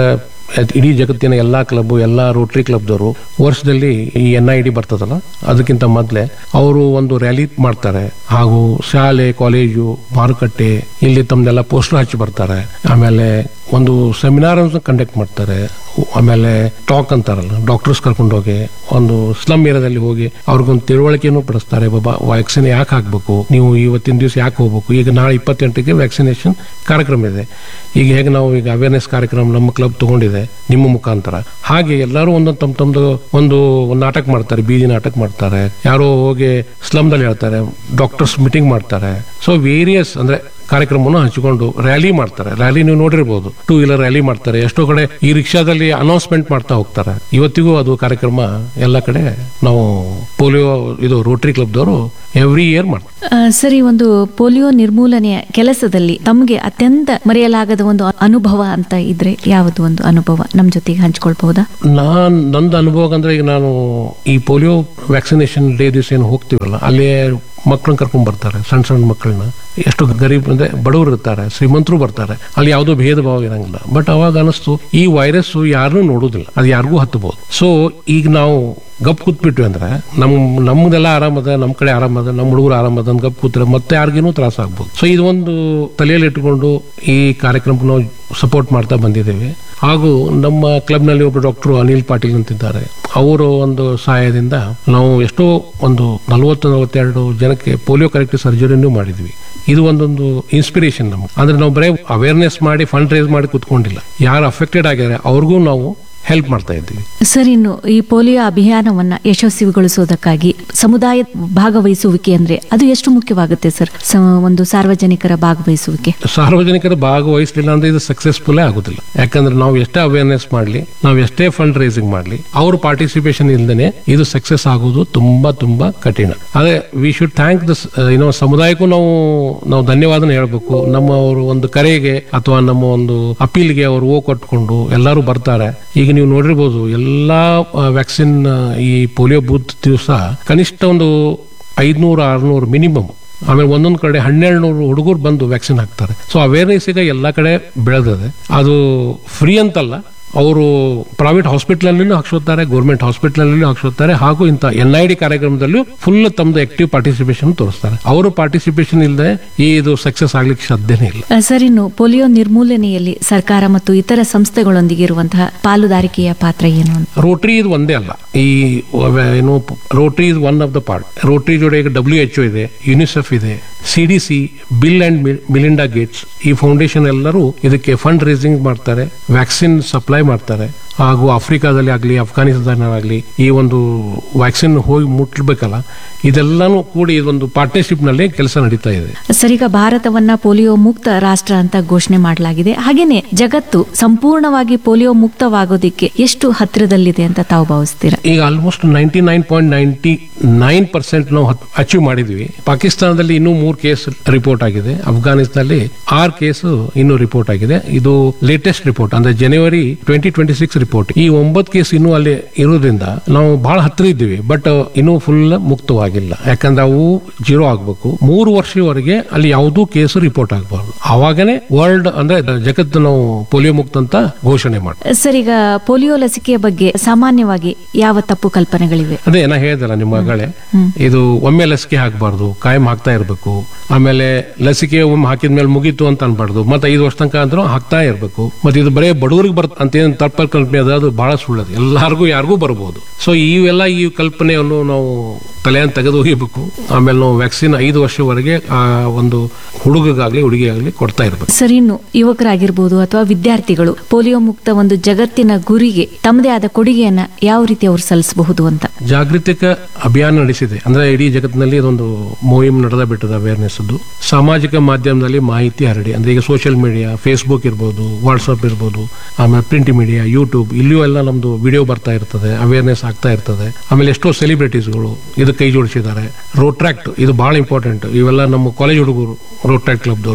ಅದ್ ಇಡೀ ಜಗತ್ತಿನ ಎಲ್ಲಾ ಕ್ಲಬ್ ಎಲ್ಲಾ ರೋಟರಿ ಕ್ಲಬ್ದವರು ವರ್ಷದಲ್ಲಿ ಈ ಎನ್ ಐ ಡಿ ಬರ್ತದಲ್ಲ ಅದಕ್ಕಿಂತ ಮೊದಲೇ ಅವರು ಒಂದು ರ್ಯಾಲಿ ಮಾಡ್ತಾರೆ ಹಾಗೂ ಶಾಲೆ ಕಾಲೇಜು ಮಾರುಕಟ್ಟೆ ಇಲ್ಲಿ ತಮ್ದೆಲ್ಲ ಪೋಸ್ಟರ್ ಹಚ್ಚಿ ಬರ್ತಾರೆ ಆಮೇಲೆ ಒಂದು ಸೆಮಿನಾರ್ ಕಂಡಕ್ಟ್ ಮಾಡ್ತಾರೆ ಆಮೇಲೆ ಟಾಕ್ ಅಂತಾರಲ್ಲ ಡಾಕ್ಟರ್ಸ್ ಕರ್ಕೊಂಡು ಹೋಗಿ ಒಂದು ಸ್ಲಮ್ ಏರಿಯಾದಲ್ಲಿ ಹೋಗಿ ಅವ್ರಿಗೊಂದು ತಿಳುವಳಿಕೆಯನ್ನು ಪಡಿಸ್ತಾರೆ ಬಾಬಾ ವ್ಯಾಕ್ಸಿನ್ ಯಾಕೆ ಹಾಕ್ಬೇಕು ನೀವು ಇವತ್ತಿನ ದಿವಸ ಯಾಕೆ ಹೋಗ್ಬೇಕು ಈಗ ನಾಳೆ ಇಪ್ಪತ್ತೆಂಟಕ್ಕೆ ವ್ಯಾಕ್ಸಿನೇಷನ್ ಕಾರ್ಯಕ್ರಮ ಇದೆ ಈಗ ಹೇಗೆ ನಾವು ಈಗ ಅವೇರ್ನೆಸ್ ಕಾರ್ಯಕ್ರಮ ನಮ್ಮ ಕ್ಲಬ್ ತಗೊಂಡಿದೆ ನಿಮ್ಮ ಮುಖಾಂತರ ಹಾಗೆ ಎಲ್ಲರೂ ಒಂದೊಂದು ತಮ್ಮ ತಮ್ಮದು ಒಂದು ಒಂದು ನಾಟಕ ಮಾಡ್ತಾರೆ ಬೀದಿ ನಾಟಕ ಮಾಡ್ತಾರೆ ಯಾರೋ ಹೋಗಿ ಸ್ಲಮ್ದಲ್ಲಿ ಹೇಳ್ತಾರೆ ಡಾಕ್ಟರ್ಸ್ ಮೀಟಿಂಗ್ ಮಾಡ್ತಾರೆ ಸೊ ವೇರಿಯಸ್ ಅಂದ್ರೆ ಕಾರ್ಯಕ್ರಮವನ್ನು ಹಂಚಿಕೊಂಡು ರ್ಯಾಲಿ ಮಾಡ್ತಾರೆ ರ್ಯಾಲಿ ನೀವು ನೋಡಿರ್ಬೋದು ಟೂ ವೀಲರ್ ರ್ಯಾಲಿ ಮಾಡ್ತಾರೆ ಎಷ್ಟೋ ಕಡೆ ಈ ರಿಕ್ಷಾದಲ್ಲಿ ಅನೌನ್ಸ್ಮೆಂಟ್ ಮಾಡ್ತಾ ಹೋಗ್ತಾರೆ ಇವತ್ತಿಗೂ ಅದು ಕಾರ್ಯಕ್ರಮ ಎಲ್ಲ ಕಡೆ ನಾವು ಪೋಲಿಯೋ ಇದು ರೋಟರಿ ಕ್ಲಬ್ದವರು ಎವ್ರಿ ಇಯರ್ ಮಾಡ್ತಾರೆ ಆ, ಸರಿ ಒಂದು ಪೋಲಿಯೋ ನಿರ್ಮೂಲನೆಯ ಕೆಲಸದಲ್ಲಿ ತಮಗೆ ಅತ್ಯಂತ ಮರೆಯಲಾಗದ ಒಂದು ಅನುಭವ ಅಂತ ಇದ್ರೆ ಯಾವುದು ಒಂದು ಅನುಭವ ನಮ್ಮ ಜೊತೆಗೆ ಹಂಚ್ಕೊಳ್ಬಹುದಾ ನಾನ್ ನಂದು ಅನುಭವ ಅಂದ್ರೆ ಈಗ ನಾನು ಈ ಪೋಲಿಯೋ ವ್ಯಾಕ್ಸಿನೇಷನ್ ಡೇ ದಿವಸ ಏನು ಹೋಗ್ತೀವಲ್ಲ ಅಲ್ಲಿ ಮಕ್ಕಳನ್ನ ಕರ್ಕೊಂಡ್ ಬರ್ತಾರೆ ಸಣ್ಣ ಸಣ್ಣ ಮಕ್ಕಳನ್ನ ಎಷ್ಟು ಗರೀಬ್ ಅಂದ್ರೆ ಬಡವರು ಇರ್ತಾರೆ ಶ್ರೀಮಂತರು ಬರ್ತಾರೆ ಅಲ್ಲಿ ಯಾವುದೋ ಭೇದ ಭಾವ ಇರಂಗಿಲ್ಲ ಬಟ್ ಅವಾಗ ಅನಿಸ್ತು ಈ ವೈರಸ್ ಯಾರನ್ನೂ ನೋಡುದಿಲ್ಲ ಅದು ಯಾರಿಗೂ ಹತ್ತಬಹುದು ಸೊ ಈಗ ನಾವು ಗಪ್ ಕೂತ್ಬಿಟ್ವಿ ಅಂದ್ರೆ ನಮ್ ನಮ್ದೆಲ್ಲ ಆರಾಮದ ನಮ್ ಕಡೆ ಆರಾಮದ ನಮ್ಮ ಹುಡುಗರು ಆರಾಮದ ಅಂತ ಗಪ್ ಕೂತ್ರೆ ಮತ್ತೆ ಯಾರಿಗೇನೂ ತ್ರಾಸ ಆಗ್ಬೋದು ಸೊ ಇದು ಒಂದು ತಲೆಯಲ್ಲಿ ಇಟ್ಟುಕೊಂಡು ಈ ಕಾರ್ಯಕ್ರಮ ನಾವು ಸಪೋರ್ಟ್ ಮಾಡ್ತಾ ಬಂದಿದ್ದೇವೆ ಹಾಗೂ ನಮ್ಮ ಕ್ಲಬ್ನಲ್ಲಿ ಒಬ್ಬರು ಡಾಕ್ಟರ್ ಅನಿಲ್ ಪಾಟೀಲ್ ಅಂತಿದ್ದಾರೆ ಅವರ ಒಂದು ಸಹಾಯದಿಂದ ನಾವು ಎಷ್ಟೋ ಒಂದು ನಲವತ್ತು ನಲವತ್ತೆರಡು ಜನಕ್ಕೆ ಪೋಲಿಯೋ ಕರೆಕ್ಟ್ ಸರ್ಜರಿನೂ ಮಾಡಿದ್ವಿ ಇದು ಒಂದೊಂದು ಇನ್ಸ್ಪಿರೇಷನ್ ನಮ್ಗೆ ಅಂದ್ರೆ ನಾವು ಬರೀ ಅವೇರ್ನೆಸ್ ಮಾಡಿ ಫಂಡ್ ರೇಸ್ ಮಾಡಿ ಕುತ್ಕೊಂಡಿಲ್ಲ ಯಾರು ಅಫೆಕ್ಟೆಡ್ ಆಗಿದ್ದಾರೆ ಅವ್ರಿಗೂ ನಾವು ಹೆಲ್ಪ್ ಮಾಡ್ತಾ ಇದ್ದೀವಿ ಸರ್ ಇನ್ನು ಈ ಪೋಲಿಯೋ ಅಭಿಯಾನವನ್ನ ಯಶಸ್ವಿಗೊಳಿಸುವುದಕ್ಕಾಗಿ ಸಮುದಾಯ ಭಾಗವಹಿಸುವಿಕೆ ಅಂದ್ರೆ ಅದು ಎಷ್ಟು ಮುಖ್ಯವಾಗುತ್ತೆ ಸರ್ ಸ- ಒಂದು ಸಾರ್ವಜನಿಕರ ಭಾಗವಹಿಸುವಿಕೆ ಸಾರ್ವಜನಿಕರ ಭಾಗವಹಿಸಲಿಲ್ಲ ಅಂದ್ರೆ ಇದು ಸಕ್ಸಸ್ಫುಲ್ಲೇ ಆಗುದಿಲ್ಲ ಯಾಕಂದ್ರೆ ನಾವು ಎಷ್ಟೇ ಅವೇರ್ನೆಸ್ ಮಾಡಲಿ ನಾವು ಎಷ್ಟೇ ಫಂಡ್ ರೈಸಿಂಗ್ ಮಾಡಲಿ ಅವ್ರ ಪಾರ್ಟಿಸಿಪೇಷನ್ ಇಲ್ದೇನೆ ಇದು ಸಕ್ಸಸ್ ಆಗೋದು ತುಂಬಾ ತುಂಬಾ ಕಠಿಣ ಅದೇ ವಿ ಶುಡ್ ಥ್ಯಾಂಕ್ ದ ಏನೋ ಸಮುದಾಯಕ್ಕೂ ನಾವು ನಾವು ಧನ್ಯವಾದನ ಹೇಳ್ಬೇಕು ನಮ್ಮ ಅವರು ಒಂದು ಕರೆಗೆ ಅಥವಾ ನಮ್ಮ ಒಂದು ಅಪೀಲ್ಗೆ ಅವರು ಓ ಕೊಟ್ಕೊಂಡು ಎಲ್ಲರೂ ಬರ್ತಾರೆ ಈಗ ನೀವು ನೋಡಿರ್ಬೋದು ಎಲ್ಲಾ ವ್ಯಾಕ್ಸಿನ್ ಈ ಪೋಲಿಯೋ ಬೂತ್ ದಿವಸ ಕನಿಷ್ಠ ಒಂದು ಐದ್ನೂರು ಆರ್ನೂರು ಮಿನಿಮಮ್ ಆಮೇಲೆ ಒಂದೊಂದು ಕಡೆ ಹನ್ನೆರಡು ನೂರು ಹುಡುಗರು ಬಂದು ವ್ಯಾಕ್ಸಿನ್ ಹಾಕ್ತಾರೆ ಸೊ ಅವೇರ್ನೆಸ್ ಈಗ ಎಲ್ಲ ಕಡೆ ಬೆಳೆದಿದೆ ಅದು ಫ್ರೀ ಅಂತಲ್ಲ ಅವರು ಪ್ರೈವೇಟ್ ಹಾಸ್ಪಿಟಲಲ್ಲೂ ಹಾಕ್ಸೋತಾರೆ ಗೌರ್ಮೆಂಟ್ ಹಾಸ್ಪಿಟಲಲ್ಲೂ ಹಾಕ್ಸೋತಾರೆ ಹಾಗೂ ಇಂಥ ಎನ್ ಐ ಡಿ ಕಾರ್ಯಕ್ರಮದಲ್ಲೂ ಫುಲ್ ತಮ್ಮದು ಆಕ್ಟಿವ್ ಪಾರ್ಟಿಸಿಪೇಷನ್ ತೋರಿಸ್ತಾರೆ ಅವರು ಪಾರ್ಟಿಸಿಪೇಷನ್ ಇಲ್ಲದೆ ಇದು ಸಕ್ಸಸ್ ಆಗ್ಲಿಕ್ಕೆ ಸಾಧ್ಯನೇ ಇಲ್ಲ ಆ, ಸರ್ ಇನ್ನು ಪೋಲಿಯೋ ನಿರ್ಮೂಲನೆಯಲ್ಲಿ ಸರ್ಕಾರ ಮತ್ತು ಇತರ ಸಂಸ್ಥೆಗಳೊಂದಿಗೆ ಇರುವಂತಹ ಪಾಲುದಾರಿಕೆಯ ಪಾತ್ರ ಏನು ಅಂತ ರೋಟ್ರಿ ಇದು ಒಂದೇ ಅಲ್ಲ ಈ ವ- ಏನು rotary is one of the part rotary ಜೊತೆ ಈಗ ಡಬ್ಲ್ಯೂ ಎಚ್ ಇದೆ ಯುನಿಸೆಫ್ ಇದೆ C D C Bill and Melinda Gates ಈ ಫೌಂಡೇಶನ್ ಎಲ್ಲರೂ ಇದಕ್ಕೆ ಫಂಡ್ ರೇಸಿಂಗ್ ಮಾಡ್ತಾರೆ ವ್ಯಾಕ್ಸಿನ್ ಸಪ್ಲೈ ಮಾಡ್ತಾರೆ ಹಾಗೂ ಆಫ್ರಿಕಾದಲ್ಲಿ ಆಗಲಿ ಅಫ್ಘಾನಿಸ್ತಾನದಲ್ಲಿ ಈ ಒಂದು ವ್ಯಾಕ್ಸಿನ್ ಹೋಗಿ ಮುಟ್ಬೇಕಲ್ಲ ಇದೆಲ್ಲಾನು ಕೂಡಿ ಇದೊಂದು ಪಾರ್ಟ್ನರ್ಶಿಪ್ ನಲ್ಲಿ ಕೆಲಸ ನಡೀತಾ ಇದೆ ಸರ್ ಈಗ ಭಾರತವನ್ನ ಪೋಲಿಯೋ ಮುಕ್ತ ರಾಷ್ಟ್ರ ಅಂತ ಘೋಷಣೆ ಮಾಡಲಾಗಿದೆ ಹಾಗೇನೆ ಜಗತ್ತು ಸಂಪೂರ್ಣವಾಗಿ ಪೋಲಿಯೋ ಮುಕ್ತವಾಗೋದಿಕ್ಕೆ ಎಷ್ಟು ಹತ್ತಿರದಲ್ಲಿದೆ ಅಂತ ತಾವು ಭಾವಿಸ್ತೀರಾ ಈಗ almost ninety nine point ninety nine percent ನಾವು ಅಚೀವ್ ಮಾಡಿದ್ವಿ ಪಾಕಿಸ್ತಾನದಲ್ಲಿ ಇನ್ನೂ ಮೂರು ಕೇಸ್ ರಿಪೋರ್ಟ್ ಆಗಿದೆ ಅಫ್ಘಾನಿಸ್ತಾನದಲ್ಲಿ ಆರು ಕೇಸ್ ಇನ್ನೂ ರಿಪೋರ್ಟ್ ಆಗಿದೆ ಇದು ಲೇಟೆಸ್ಟ್ ರಿಪೋರ್ಟ್ ಅಂದ್ರೆ January twenty twenty six report ಈ ಒಂಬತ್ತು ಕೇಸ್ ಇನ್ನೂ ಅಲ್ಲಿ ಇರೋದ್ರಿಂದ ನಾವು ಬಹಳ ಹತ್ತಿರ ಇದ್ದೀವಿ ಬಟ್ ಇನ್ನೂ ಫುಲ್ ಮುಕ್ತವಾಗಿಲ್ಲ ಯಾಕಂದ್ರೆ ಅವು ಜೀರೋ ಆಗ್ಬೇಕು ಮೂರು ವರ್ಷವರೆಗೆ ಅಲ್ಲಿ ಯಾವುದೂ ಕೇಸು ರಿಪೋರ್ಟ್ ಆಗಬಾರ್ದು ಅವಾಗನೇ ವರ್ಲ್ಡ್ ಅಂದ್ರೆ ಜಗತ್ತು ನಾವು ಪೋಲಿಯೋ ಮುಕ್ತ ಅಂತ ಘೋಷಣೆ ಮಾಡಿ ಸರ್ ಈಗ ಪೋಲಿಯೋ ಲಸಿಕೆಯ ಬಗ್ಗೆ ಸಾಮಾನ್ಯವಾಗಿ ಯಾವ ತಪ್ಪು ಕಲ್ಪನೆಗಳಿವೆ ಅದೇ ನಾ ಹೇಳಿದಲ್ಲ ನಿಮ್ಮ ಮಗಳೇ ಇದು ಒಮ್ಮೆ ಲಸಿಕೆ ಹಾಕಬಾರ್ದು ಕಾಯಂ ಹಾಕ್ತಾ ಇರಬೇಕು ಆಮೇಲೆ ಲಸಿಕೆ ಒಮ್ಮೆ ಹಾಕಿದ್ಮೇಲೆ ಮುಗೀತು ಅಂತ ಅನ್ಬಾರ್ದು ಮತ್ತೆ ಐದು ವರ್ಷ ತನಕ ಅಂದ್ರೂ ಹಾಕ್ತಾ ಇರಬೇಕು ಮತ್ತೆ ಇದು ಬರೇ ಬಡವರಿಗೆ ಬರ್ತ ಅಂತ ಏನು ತಪ್ಪ ಕಲ್ಪನೆ ಅದ ಅದು ಬಹಳ ಸುಳ್ಳದು ಎಲ್ಲಾರ್ಗೂ ಯಾರಿಗೂ ಬರಬಹುದು ಸೊ ಇವೆಲ್ಲ ಈ ಕಲ್ಪನೆಯನ್ನು ನಾವು ತಲೆಯನ್ನು ತೆಗೆದು ಒಗಿಬೇಕು ಆಮೇಲೆ ನಾವು ವ್ಯಾಕ್ಸಿನ್ ಐದು ವರ್ಷವರೆಗೆ ಆ ಒಂದು ಹುಡುಗಗಾಗ್ಲಿ ಹುಡುಗಿಯಾಗ್ಲಿ ಕೊಡ್ತಾ ಇರಬೇಕು ಸರ್ ಇನ್ನು ಯುವಕರಾಗಿರ್ಬೋದು ಅಥವಾ ವಿದ್ಯಾರ್ಥಿಗಳು ಪೋಲಿಯೋ ಮುಕ್ತ ಒಂದು ಜಗತ್ತಿನ ಗುರಿಗೆ ತಮ್ಮದೇ ಆದ ಕೊಡುಗೆಯನ್ನ ಯಾವ ರೀತಿ ಅವರು ಸಲ್ಲಿಸಬಹುದು ಅಂತ ಜಾಗೃತಿಕ ಅಭಿಯಾನ ನಡೆಸಿದೆ ಅಂದ್ರೆ ಇಡೀ ಜಗತ್ತಿನಲ್ಲಿ ಇದೊಂದು ಮೂವಿಮ್ ನಡೆದ ಬಿಟ್ಟದ ಅವೇರ್ನೆಸ್ ಅದು ಸಾಮಾಜಿಕ ಮಾಧ್ಯಮದಲ್ಲಿ ಮಾಹಿತಿ ಹರಡಿ ಅಂದ್ರೆ ಈಗ ಸೋಷಿಯಲ್ ಮೀಡಿಯಾ ಫೇಸ್ಬುಕ್ ಇರ್ಬೋದು ವಾಟ್ಸಪ್ ಇರ್ಬೋದು ಆಮೇಲೆ ಪ್ರಿಂಟ್ ಮೀಡಿಯಾ ಯೂಟ್ಯೂಬ್ ಇಲ್ಲಿಯೂ ಎಲ್ಲ ನಮ್ದು ವಿಡಿಯೋ ಬರ್ತಾ ಇರ್ತದೆ ಅವೇರ್ನೆಸ್ ಆಗ್ತಾ ಇರ್ತದೆ ಆಮೇಲೆ ಎಷ್ಟೋ ಸೆಲಿಬ್ರಿಟೀಸ್ಗಳು ಇದು ಕೈ ಜೋಡಿಸಿದ್ದಾರೆ ರೋಟ್ರಾಕ್ಟ್ ಇದು ಬಹಳ ಇಂಪಾರ್ಟೆಂಟ್ ಇವೆಲ್ಲ ನಮ್ಮ ಕಾಲೇಜ್ ಹುಡುಗರು ರೋಟ್ರಾಕ್ಟ್ ಕ್ಲಬ್ದವರು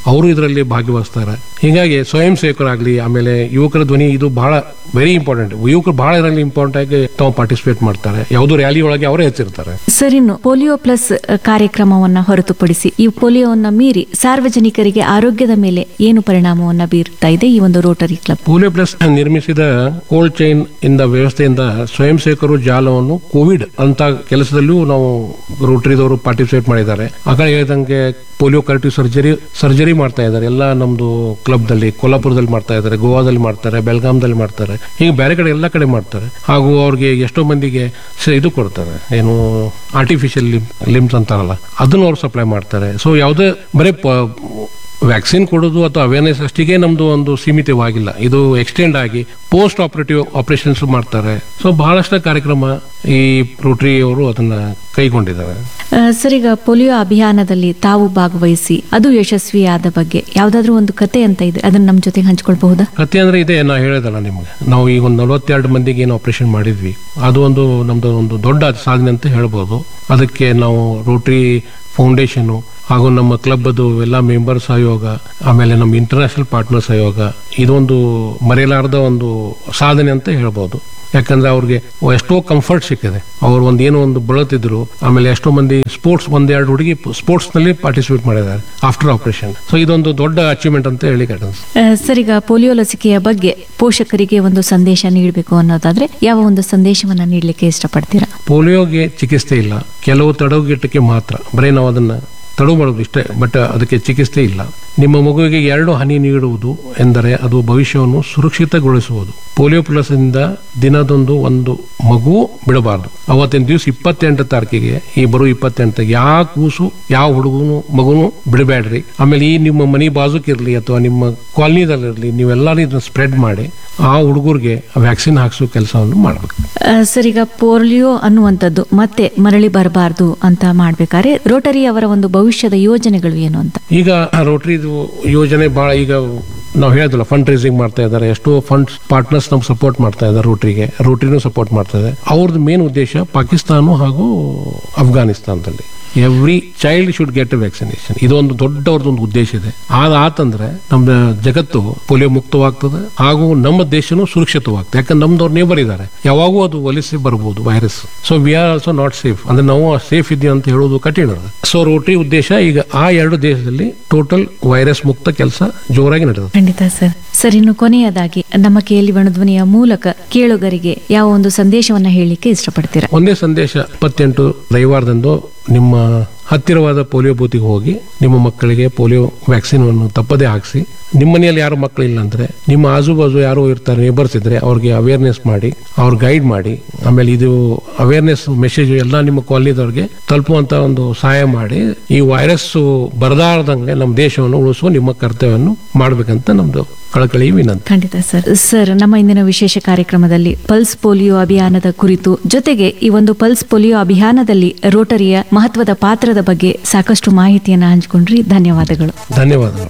ಅವರು ಇದರಲ್ಲಿ ಭಾಗವಹಿಸ್ತಾರೆ ಹೀಗಾಗಿ ಸ್ವಯಂ ಸೇವಕರಾಗ್ಲಿ ಆಮೇಲೆ ಯುವಕರ ಧ್ವನಿ ಇದು ಬಹಳ ವೆರಿ ಇಂಪಾರ್ಟೆಂಟ್ ಯುವಕರು ಬಹಳ ಇದರಲ್ಲಿ ಇಂಪಾರ್ಟೆಂಟ್ ಆಗಿ ತಾವು ಪಾರ್ಟಿಸಿಪೇಟ್ ಮಾಡ್ತಾರೆ ಯಾವುದೋ ರ್ಯಾಲಿ ಒಳಗೆ ಅವರೇ ಹೆಚ್ಚಿರ್ತಾರೆ ಸರ್ ಇನ್ನು ಪೋಲಿಯೋ ಪ್ಲಸ್ ಕಾರ್ಯಕ್ರಮವನ್ನ ಹೊರತುಪಡಿಸಿ ಈ ಪೋಲಿಯೋವನ್ನ ಮೀರಿ ಸಾರ್ವಜನಿಕರಿಗೆ ಆರೋಗ್ಯದ ಮೇಲೆ ಏನು ಪರಿಣಾಮವನ್ನ ಬೀರ್ತಾ ಇದೆ ಈ ಒಂದು ರೋಟರಿ ಕ್ಲಬ್ ಪೋಲಿಯೋ ಪ್ಲಸ್ ನಿರ್ಮಿಸಿದ ಕೋಲ್ಡ್ ಚೈನ್ ಇಂದ ವ್ಯವಸ್ಥೆಯಿಂದ ಸ್ವಯಂ ಸೇವಕರು ಜಾಲವನ್ನು ಕೋವಿಡ್ ಅಂತ ಕೆಲಸದಲ್ಲೂ ನಾವು ರೋಟರಿದವರು ಪಾರ್ಟಿಸಿಪೇಟ್ ಮಾಡಿದ್ದಾರೆ ಆ ಕಡೆ ಹೇಳಿದಂಗೆ ಪೋಲಿಯೋ ಕರೆಕ್ಟಿವ್ ಸರ್ಜರಿ ಸರ್ಜರಿ ಮಾಡ್ತಾ ಇದ್ದಾರೆ ಎಲ್ಲ ನಮ್ದು ಕ್ಲಬ್ ದಲ್ಲಿ ಕೊಲ್ಲಾಪುರದಲ್ಲಿ ಮಾಡ್ತಾ ಇದ್ದಾರೆ ಗೋವಾದಲ್ಲಿ ಮಾಡ್ತಾರೆ ಬೆಳಗಾಂದಲ್ಲಿ ಮಾಡ್ತಾರೆ ಹೀಗೆ ಬೇರೆ ಕಡೆ ಎಲ್ಲ ಕಡೆ ಮಾಡ್ತಾರೆ ಹಾಗೂ ಅವ್ರಿಗೆ ಎಷ್ಟೋ ಮಂದಿಗೆ ಸ- ಇದು ಕೊಡ್ತಾರೆ ಏನು ಆರ್ಟಿಫಿಷಿಯಲ್ ಲಿಮ್ಸ್ ಅಂತಾರಲ್ಲ ಅದನ್ನು ಅವ್ರು ಸಪ್ಲೈ ಮಾಡ್ತಾರೆ ಸೊ ಯಾವುದೇ ಬರೀ ವ್ಯಾಕ್ಸಿನ್ ಕೊಡೋದು ಅಥವಾ ಅವೇರ್ನೆಸ್ ಅಷ್ಟಿಗೆ ನಮ್ದು ಒಂದು ಸೀಮಿತವಾಗಿಲ್ಲ ಇದು ಎಕ್ಸ್ಟೆಂಡ್ ಆಗಿ ಪೋಸ್ಟ್ ಆಪರೇಟಿವ್ ಆಪರೇಷನ್ಸ್ ಮಾಡ್ತಾರೆ ಸೊ ಬಹಳಷ್ಟು ಕಾರ್ಯಕ್ರಮ ಈ ರೋಟರಿ ಅವರು ಅದನ್ನ ಕೈಗೊಂಡಿದ್ದಾರೆ ಆ, ಸರ್ ಈಗ ಪೋಲಿಯೋ ಅಭಿಯಾನದಲ್ಲಿ ತಾವು ಭಾಗವಹಿಸಿ ಅದು ಯಶಸ್ವಿಯಾದ ಬಗ್ಗೆ ಯಾವ್ದಾದ್ರು ಒಂದು ಕತೆ ಅಂತ ಇದೆ ಅದನ್ನ ನಮ್ಮ ಜೊತೆ ಹಂಚ್ಕೊಳ್ಬಹುದಾ ಕತೆ ಅಂದ್ರೆ ಇದೆ ನಾ ಹೇಳಿದಲ್ಲ ನಿಮ್ಗೆ ನಾವು ಈಗ ಒಂದು ನಲವತ್ತೆರಡು ಮಂದಿಗೆ ಏನು ಆಪರೇಷನ್ ಮಾಡಿದ್ವಿ ಅದು ಒಂದು ನಮ್ದು ಒಂದು ದೊಡ್ಡ ಸಾಧನೆ ಅಂತ ಹೇಳ್ಬೋದು ಅದಕ್ಕೆ ನಾವು ರೋಟರಿ ಫೌಂಡೇಶನ್ ಹಾಗೂ ನಮ್ಮ ಕ್ಲಬ್ ಅದು ಎಲ್ಲ ಮೆಂಬರ್ ಸಹಯೋಗ ಆಮೇಲೆ ನಮ್ಮ ಇಂಟರ್ನ್ಯಾಷನಲ್ ಪಾರ್ಟ್ನರ್ ಸಹಯೋಗ ಇದೊಂದು ಮರೆಯಲಾರದ ಒಂದು ಸಾಧನೆ ಅಂತ ಹೇಳ್ಬೋದು ಯಾಕಂದ್ರೆ ಅವ್ರಿಗೆ ಎಷ್ಟೋ ಕಂಫರ್ಟ್ ಸಿಕ್ಕಿದೆ ಅವ್ರು ಒಂದು ಏನೋ ಒಂದು ಬಳತಿದ್ರು ಆಮೇಲೆ ಎಷ್ಟೋ ಮಂದಿ ಸ್ಪೋರ್ಟ್ಸ್ ಒಂದೆರಡು ಹುಡುಗಿ ಸ್ಪೋರ್ಟ್ಸ್ ನಲ್ಲಿ ಪಾರ್ಟಿಸಿಪೇಟ್ ಮಾಡಿದ್ದಾರೆ ಆಫ್ಟರ್ ಆಪರೇಷನ್ ಸೊ ಇದೊಂದು ದೊಡ್ಡ ಅಚೀವ್ಮೆಂಟ್ ಅಂತ ಹೇಳಿ ಆ, ಸರ್ ಈಗ ಪೋಲಿಯೋ ಲಸಿಕೆಯ ಬಗ್ಗೆ ಪೋಷಕರಿಗೆ ಒಂದು ಸಂದೇಶ ನೀಡಬೇಕು ಅನ್ನೋದಾದ್ರೆ ಯಾವ ಒಂದು ಸಂದೇಶವನ್ನ ನೀಡಲಿಕ್ಕೆ ಇಷ್ಟಪಡ್ತೀರಾ ಪೋಲಿಯೋಗೆ ಚಿಕಿತ್ಸೆ ಇಲ್ಲ ಕೆಲವು ತಡವುಗಿಟ್ಟಕ್ಕೆ ಮಾತ್ರ ಬರೀ ನಾವು ಅದನ್ನ ತಡವು ಮಾಡೋದು ಇಷ್ಟೇ ಬಟ್ ಅದಕ್ಕೆ ಚಿಕಿತ್ಸೆ ಇಲ್ಲ ನಿಮ್ಮ ಮಗುವಿಗೆ ಎರಡು ಹನಿ ನೀಡುವುದು ಎಂದರೆ ಅದು ಭವಿಷ್ಯವನ್ನು ಸುರಕ್ಷಿತಗೊಳಿಸುವುದು ಪೋಲಿಯೋ ಪ್ಲಸ್ ಇಂದ ದಿನದೊಂದು ಒಂದು ಮಗು ಬಿಡಬಾರದು ಅವತ್ತಿನ ದಿವಸ ಇಪ್ಪತ್ತೆಂಟು ತಾರೀಕಿಗೆ ಈ ಬರೋ ಇಪ್ಪತ್ತೆಂಟು ಯಾವ ಕೂಸು ಯಾವ ಹುಡುಗನು ಮಗುನು ಬಿಡಬೇಡ್ರಿ ಆಮೇಲೆ ಈ ನಿಮ್ಮ ಮನೆ ಬಾಜುಕಿರ್ಲಿ ಅಥವಾ ನಿಮ್ಮ ಕಾಲನಿದಲ್ಲಿರ್ಲಿ ನೀವೆಲ್ಲಾರು ಇದನ್ನ ಸ್ಪ್ರೆಡ್ ಮಾಡಿ ಆ ಹುಡುಗರಿಗೆ ವ್ಯಾಕ್ಸಿನ್ ಹಾಕ್ಸೋ ಕೆಲಸವನ್ನು ಮಾಡಬೇಕು ಆ, ಸರ್ ಈಗ ಪೋಲಿಯೋ ಅನ್ನುವಂಥದ್ದು ಮತ್ತೆ ಮರಳಿ ಬರಬಾರ್ದು ಅಂತ ಮಾಡ್ಬೇಕಾದ್ರೆ ರೋಟರಿ ಅವರ ಒಂದು ಭವಿಷ್ಯದ ಯೋಜನೆಗಳು ಏನು ಅಂತ ಈಗ ರೋಟರಿದು ಯೋಜನೆ ಬಹಳ ಈಗ ನಾವು ಹೇಳಿದ್ರಲ್ಲ ಫಂಡ್ ರೈಸಿಂಗ್ ಮಾಡ್ತಾ ಇದ್ದಾರೆ ಎಷ್ಟೋ ಫಂಡ್ಸ್ ಪಾರ್ಟ್ನರ್ಸ್ ನಮ್ಗೆ ಸಪೋರ್ಟ್ ಮಾಡ್ತಾ ಇದ್ದಾರೆ ರೋಟರಿಗೆ ರೋಟರಿನೂ ಸಪೋರ್ಟ್ ಮಾಡ್ತಾ ಇದೆ ಅವ್ರದ್ದು ಮೇನ್ ಉದ್ದೇಶ ಪಾಕಿಸ್ತಾನ ಹಾಗೂ ಅಫ್ಘಾನಿಸ್ತಾನದಲ್ಲಿ every child should get vaccination ಇದೊಂದು ದೊಡ್ಡವ್ರದ್ದು ಒಂದು ಉದ್ದೇಶ ಇದೆ ಆತಂದ್ರೆ ನಮ್ಮ ಜಗತ್ತು ಪೋಲಿಯೋ ಮುಕ್ತವಾಗ್ತದೆ ಹಾಗೂ ನಮ್ಮ ದೇಶನೂ ಸುರಕ್ಷಿತವಾಗ್ತದೆ ಯಾಕಂದ್ರೆ ನಮ್ದವ್ರ ನೇಬರ್ ಇದ್ದಾರೆ ಯಾವಾಗೂ ಅದು ವಲಸೆ ಬರ್ಬೋದು virus so we are also not safe ಅಂದ್ರೆ ನಾವು ಸೇಫ್ ಇದೀವಿ ಅಂತ ಹೇಳೋದು ಕಠಿಣ ಸೊ ರೋಟರಿ ಉದ್ದೇಶ ಈಗ ಆ ಎರಡು ದೇಶದಲ್ಲಿ ಟೋಟಲ್ ವೈರಸ್ ಮುಕ್ತ ಕೆಲಸ ಜೋರಾಗಿ ನಡೆದಿದೆ ಖಂಡಿತ ಸರ್ ಸರ್ ಇನ್ನು ಕೊನೆಯದಾಗಿ ನಮ್ಮ ಕೇಳಿ ಧ್ವನಿಯ ಮೂಲಕ ಕೇಳುಗರಿಗೆ ಯಾವ ಒಂದು ಸಂದೇಶವನ್ನ ಹೇಳಲಿಕ್ಕೆ ಇಷ್ಟಪಡ್ತೀರಾ ಒಂದೇ ಸಂದೇಶ ಇಪ್ಪತ್ತೆಂಟು ರವಿವಾರದಂದು ನಿಮ್ಮ ಹತ್ತಿರವಾದ ಪೋಲಿಯೋ ಬೂತಿಗೆ ಹೋಗಿ ನಿಮ್ಮ ಮಕ್ಕಳಿಗೆ ಪೋಲಿಯೋ ವ್ಯಾಕ್ಸಿನ್ ಅನ್ನು ತಪ್ಪದೇ ಹಾಕಿಸಿ ನಿಮ್ಮ ಮನೆಯಲ್ಲಿ ಯಾರು ಮಕ್ಕಳಿಲ್ಲ ಅಂದ್ರೆ ನಿಮ್ಮ ಆಜು ಬಾಜು ಯಾರು ಇರ್ತಾರೆ ನೇಬರ್ಸ್ ಇದ್ರೆ ಅವ್ರಿಗೆ ಅವೇರ್ನೆಸ್ ಮಾಡಿ ಅವ್ರ ಗೈಡ್ ಮಾಡಿ ಆಮೇಲೆ ಇದು ಅವೇರ್ನೆಸ್ ಮೆಸೇಜ್ ಎಲ್ಲ ನಿಮ್ಮ ಕಾಲನಿದವ್ರಿಗೆ ತಲುಪುವಂತ ಒಂದು ಸಹಾಯ ಮಾಡಿ ಈ ವೈರಸ್ ಬರದಾರ್ದಂಗೆ ನಮ್ಮ ದೇಶವನ್ನು ಉಳಿಸುವ ನಿಮ್ಮ ಕರ್ತವ್ಯವನ್ನು ಮಾಡ್ಬೇಕಂತ ನಮ್ದು ಕಳಕಳಿ ವಿನಂತಿ ಖಂಡಿತ ಸರ್ ಸರ್ ನಮ್ಮ ಇಂದಿನ ವಿಶೇಷ ಕಾರ್ಯಕ್ರಮದಲ್ಲಿ ಪಲ್ಸ್ ಪೋಲಿಯೋ ಅಭಿಯಾನದ ಕುರಿತು ಜೊತೆಗೆ ಈ ಒಂದು ಪಲ್ಸ್ ಪೋಲಿಯೋ ಅಭಿಯಾನದಲ್ಲಿ ರೋಟರಿಯ ಮಹತ್ವದ ಪಾತ್ರದ ಬಗ್ಗೆ ಸಾಕಷ್ಟು ಮಾಹಿತಿಯನ್ನ ಹಂಚಿಕೊಂಡ್ರಿ ಧನ್ಯವಾದಗಳು ಧನ್ಯವಾದಗಳು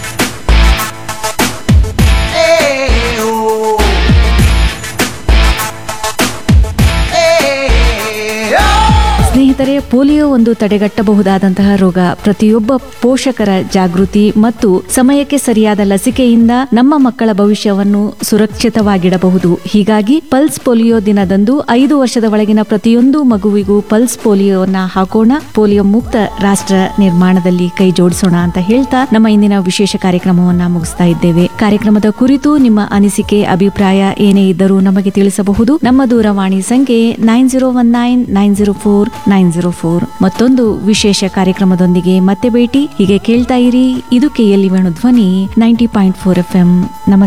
ಸ್ನೇಹಿತರೆ ಪೋಲಿಯೋ ಒಂದು ತಡೆಗಟ್ಟಬಹುದಾದಂತಹ ರೋಗ ಪ್ರತಿಯೊಬ್ಬ ಪೋಷಕರ ಜಾಗೃತಿ ಮತ್ತು ಸಮಯಕ್ಕೆ ಸರಿಯಾದ ಲಸಿಕೆಯಿಂದ ನಮ್ಮ ಮಕ್ಕಳ ಭವಿಷ್ಯವನ್ನು ಸುರಕ್ಷಿತವಾಗಿಡಬಹುದು ಹೀಗಾಗಿ ಪಲ್ಸ್ ಪೋಲಿಯೋ ದಿನದಂದು ಐದು ವರ್ಷದ ಒಳಗಿನ ಪ್ರತಿಯೊಂದು ಮಗುವಿಗೂ ಪಲ್ಸ್ ಪೋಲಿಯೋವನ್ನ ಹಾಕೋಣ ಪೋಲಿಯೋ ಮುಕ್ತ ರಾಷ್ಟ್ರ ನಿರ್ಮಾಣದಲ್ಲಿ ಕೈ ಜೋಡಿಸೋಣ ಅಂತ ಹೇಳ್ತಾ ನಮ್ಮ ಇಂದಿನ ವಿಶೇಷ ಕಾರ್ಯಕ್ರಮವನ್ನ ಮುಗಿಸ್ತಾ ಇದ್ದೇವೆ ಕಾರ್ಯಕ್ರಮದ ಕುರಿತು ನಿಮ್ಮ ಅನಿಸಿಕೆ ಅಭಿಪ್ರಾಯ ಏನೇ ಇದ್ದರೂ ನಮಗೆ ತಿಳಿಸಬಹುದು ನಮ್ಮ ದೂರವಾಣಿ ಸಂಖ್ಯೆ nine zero one nine nine zero four nine zero four ಮತ್ತೊಂದು ವಿಶೇಷ ಕಾರ್ಯಕ್ರಮದೊಂದಿಗೆ ಮತ್ತೆ ಭೇಟಿ ಹೀಗೆ ಕೇಳ್ತಾ ಇರಿ ಇದು KLE Venu Dhwani ninety point four F M ನಮಸ್ಕಾರ